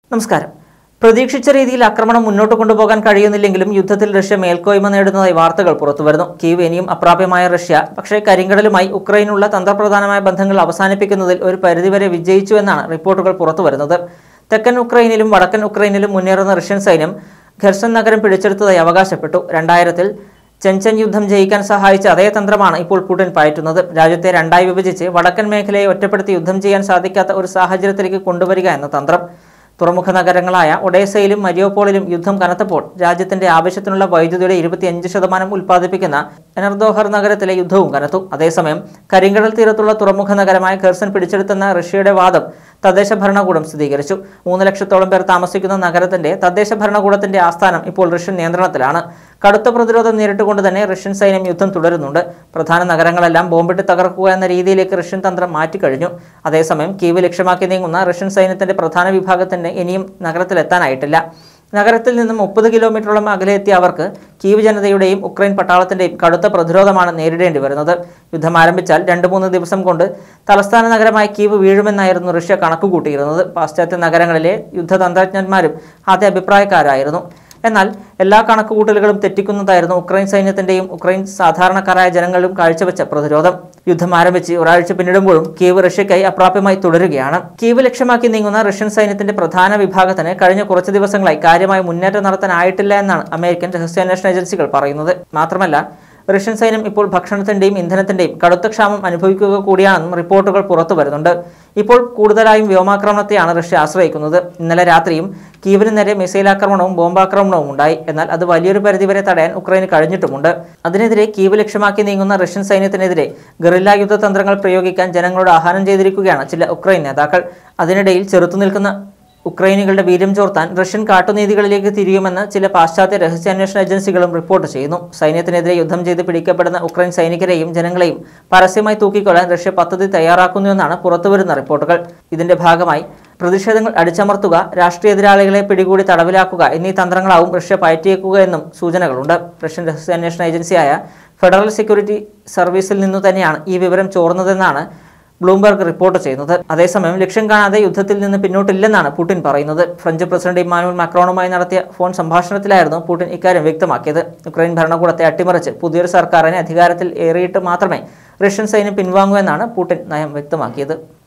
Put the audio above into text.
നമസ്കാരം പ്രതീക്ഷിച്ച രീതിയിൽ ആക്രമണം മുന്നോട്ട് കൊണ്ടുപോകാൻ കഴിയുന്നില്ലെങ്കിലും യുദ്ധത്തിൽ റഷ്യ മേൽക്കോയ്മ നേടുന്നതായി വാർത്തകൾ പുറത്തുവരുന്നു കീവ് ഇനിയും അപ്രാപ്യമായ റഷ്യ പക്ഷേ കരിങ്കടലുമായി ഉക്രൈനുള്ള തന്ത്രപ്രധാനമായ ബന്ധങ്ങൾ അവസാനിപ്പിക്കുന്നതിൽ ഒരു പരിധിവരെ വിജയിച്ചു എന്നാണ് റിപ്പോർട്ടുകൾ പുറത്തുവരുന്നത് തെക്കൻ ഉക്രൈനിലും വടക്കൻ ഉക്രൈനിലും മുന്നേറുന്ന റഷ്യൻ സൈന്യം ഖെർസൺ നഗരം പിടിച്ചെടുത്തതായി അവകാശപ്പെട്ടു രണ്ടായിരത്തിൽ ചെൻചൻ യുദ്ധം ജയിക്കാൻ സഹായിച്ച അതേ തന്ത്രമാണ് ഇപ്പോൾ പുടിൻ പയറ്റുന്നത് രാജ്യത്തെ രണ്ടായി വിഭജിച്ച് വടക്കൻ മേഖലയെ ഒറ്റപ്പെടുത്തി യുദ്ധം ചെയ്യാൻ സാധിക്കാത്ത ഒരു സാഹചര്യത്തിലേക്ക് കൊണ്ടുവരിക എന്ന തന്ത്രം തുറമുഖ നഗരങ്ങളായ ഒഡേസയിലും മരിയോപോളിലും യുദ്ധം കനത്തപ്പോൾ രാജ്യത്തിന്റെ ആവശ്യത്തിനുള്ള വൈദ്യുതിയുടെ ഇരുപത്തിയഞ്ച് ശതമാനം ഉൽപ്പാദിപ്പിക്കുന്ന എനർദോഹർ നഗരത്തിലെ യുദ്ധവും കനത്തു അതേസമയം കരിങ്കടൽ തീരത്തുള്ള തുറമുഖ നഗരമായ ഖെർസൺ പിടിച്ചെടുത്തെന്ന റഷ്യയുടെ വാദം തദ്ദേശ ഭരണകൂടം സ്ഥിരീകരിച്ചു മൂന്ന് ലക്ഷത്തോളം പേർ താമസിക്കുന്ന നഗരത്തിന്റെ തദ്ദേശ ഭരണകൂടത്തിന്റെ ആസ്ഥാനം ഇപ്പോൾ റഷ്യൻ നിയന്ത്രണത്തിലാണ് കടുത്ത പ്രതിരോധം നേരിട്ടുകൊണ്ട് തന്നെ റഷ്യൻ സൈന്യം യുദ്ധം തുടരുന്നുണ്ട് പ്രധാന നഗരങ്ങളെല്ലാം ബോംബിട്ട് തകർക്കുക എന്ന രീതിയിലേക്ക് റഷ്യൻ തന്ത്രം മാറ്റിക്കഴിഞ്ഞു അതേസമയം കീവ് ലക്ഷ്യമാക്കി നീങ്ങുന്ന റഷ്യൻ സൈന്യത്തിന്റെ പ്രധാന വിഭാഗത്തിന് ഇനിയും നഗരത്തിലെത്താനായിട്ടില്ല നഗരത്തിൽ നിന്നും മുപ്പത് കിലോമീറ്ററോളം അകലെ എത്തിയ അവർക്ക് കീവ് ജനതയുടെയും ഉക്രൈൻ പട്ടാളത്തിന്റെയും കടുത്ത പ്രതിരോധമാണ് നേരിടേണ്ടി വരുന്നത് യുദ്ധം ആരംഭിച്ചാൽ രണ്ട് മൂന്ന് ദിവസം കൊണ്ട് തലസ്ഥാന നഗരമായ കീവ് വീഴുമെന്നായിരുന്നു റഷ്യ കണക്കുകൂട്ടിയിരുന്നത് പാശ്ചാത്യ നഗരങ്ങളിലെ യുദ്ധതന്ത്രജ്ഞന്മാരും ആദ്യ അഭിപ്രായക്കാരായിരുന്നു എന്നാൽ എല്ലാ കണക്കുകൂട്ടലുകളും തെറ്റിക്കുന്നതായിരുന്നു ഉക്രൈൻ സൈന്യത്തിന്റെയും ഉക്രൈൻ സാധാരണക്കാരായ ജനങ്ങളും കാഴ്ചവെച്ച പ്രതിരോധം യുദ്ധം ആരംഭിച്ച് ഒരാഴ്ച പിന്നിടുമ്പോഴും കീവ് റഷ്യക്കായി അപ്രാപ്യമായി തുടരുകയാണ് കീവ് ലക്ഷ്യമാക്കി നീങ്ങുന്ന റഷ്യൻ സൈന്യത്തിന്റെ പ്രധാന വിഭാഗത്തിന് കഴിഞ്ഞ കുറച്ച് ദിവസങ്ങളായി കാര്യമായ മുന്നേറ്റം നടത്താനായിട്ടില്ല എന്നാണ് അമേരിക്കൻ രഹസ്യാന്വേഷണ ഏജൻസികൾ പറയുന്നത് മാത്രമല്ല റഷ്യൻ സൈന്യം ഇപ്പോൾ ഭക്ഷണത്തിന്റെയും ഇന്ധനത്തിന്റെയും കടുത്ത ക്ഷാമം അനുഭവിക്കുക കൂടിയാണെന്നും റിപ്പോർട്ടുകൾ പുറത്തു വരുന്നുണ്ട് ഇപ്പോൾ കൂടുതലായും വ്യോമാക്രമണത്തെയാണ് റഷ്യ ആശ്രയിക്കുന്നത് ഇന്നലെ രാത്രിയും കീവിന് നേരെ മിസൈൽ ആക്രമണവും ബോംബാക്രമണവും ഉണ്ടായി എന്നാൽ അത് വലിയൊരു പരിധിവരെ തടയാൻ ഉക്രൈന് കഴിഞ്ഞിട്ടുമുണ്ട് അതിനെതിരെ കീവ് ലക്ഷ്യമാക്കി നീങ്ങുന്ന റഷ്യൻ സൈന്യത്തിനെതിരെ ഗറില്ല യുദ്ധതന്ത്രങ്ങൾ പ്രയോഗിക്കാൻ ജനങ്ങളോട് ആഹ്വാനം ചെയ്തിരിക്കുകയാണ് ചില ഉക്രൈൻ നേതാക്കൾ അതിനിടയിൽ ചെറുത്തുനിൽക്കുന്ന ഉക്രൈനികളുടെ വീര്യം ചോർത്താൻ റഷ്യൻ കാട്ടുനീതികളിലേക്ക് തിരിയുമെന്ന് ചില പാശ്ചാത്യ രഹസ്യാന്വേഷണ ഏജൻസികളും റിപ്പോർട്ട് ചെയ്യുന്നു സൈന്യത്തിനെതിരെ യുദ്ധം ചെയ്ത് പിടിക്കപ്പെടുന്ന ഉക്രൈൻ സൈനികരെയും ജനങ്ങളെയും പരസ്യമായി തൂക്കിക്കൊള്ളാൻ റഷ്യ പദ്ധതി തയ്യാറാക്കുന്നുവെന്നാണ് പുറത്തുവരുന്ന റിപ്പോർട്ടുകൾ ഇതിന്റെ ഭാഗമായി പ്രതിഷേധങ്ങൾ അടിച്ചമർത്തുക രാഷ്ട്രീയ എതിരാളികളെ പിടികൂടി തടവിലാക്കുക എന്നീ തന്ത്രങ്ങളാവും റഷ്യ പയറ്റിയേക്കുക എന്നും സൂചനകളുണ്ട് റഷ്യൻ രഹസ്യാന്വേഷണ ഏജൻസിയായ ഫെഡറൽ സെക്യൂരിറ്റി സർവീസിൽ നിന്നു തന്നെയാണ് ഈ വിവരം ചോർന്നതെന്നാണ് ബ്ലൂംബർഗ് റിപ്പോർട്ട് ചെയ്യുന്നത് അതേസമയം ലക്ഷ്യം കാണാതെ യുദ്ധത്തിൽ നിന്ന് പിന്നോട്ടില്ലെന്നാണ് പുടിൻ പറയുന്നത് ഫ്രഞ്ച് പ്രസിഡന്റ് ഇമ്മാനുവൽ മാക്രോണുമായി നടത്തിയ ഫോൺ സംഭാഷണത്തിലായിരുന്നു പുടിൻ ഇക്കാര്യം വ്യക്തമാക്കിയത് ഉക്രൈൻ ഭരണകൂടത്തെ അട്ടിമറിച്ച് പുതിയൊരു സർക്കാരിനെ അധികാരത്തിൽ ഏറിയിട്ട് മാത്രമേ റഷ്യൻ സൈന്യം പിൻവാങ്ങൂ എന്നാണ് പുടിൻ നയം വ്യക്തമാക്കിയത്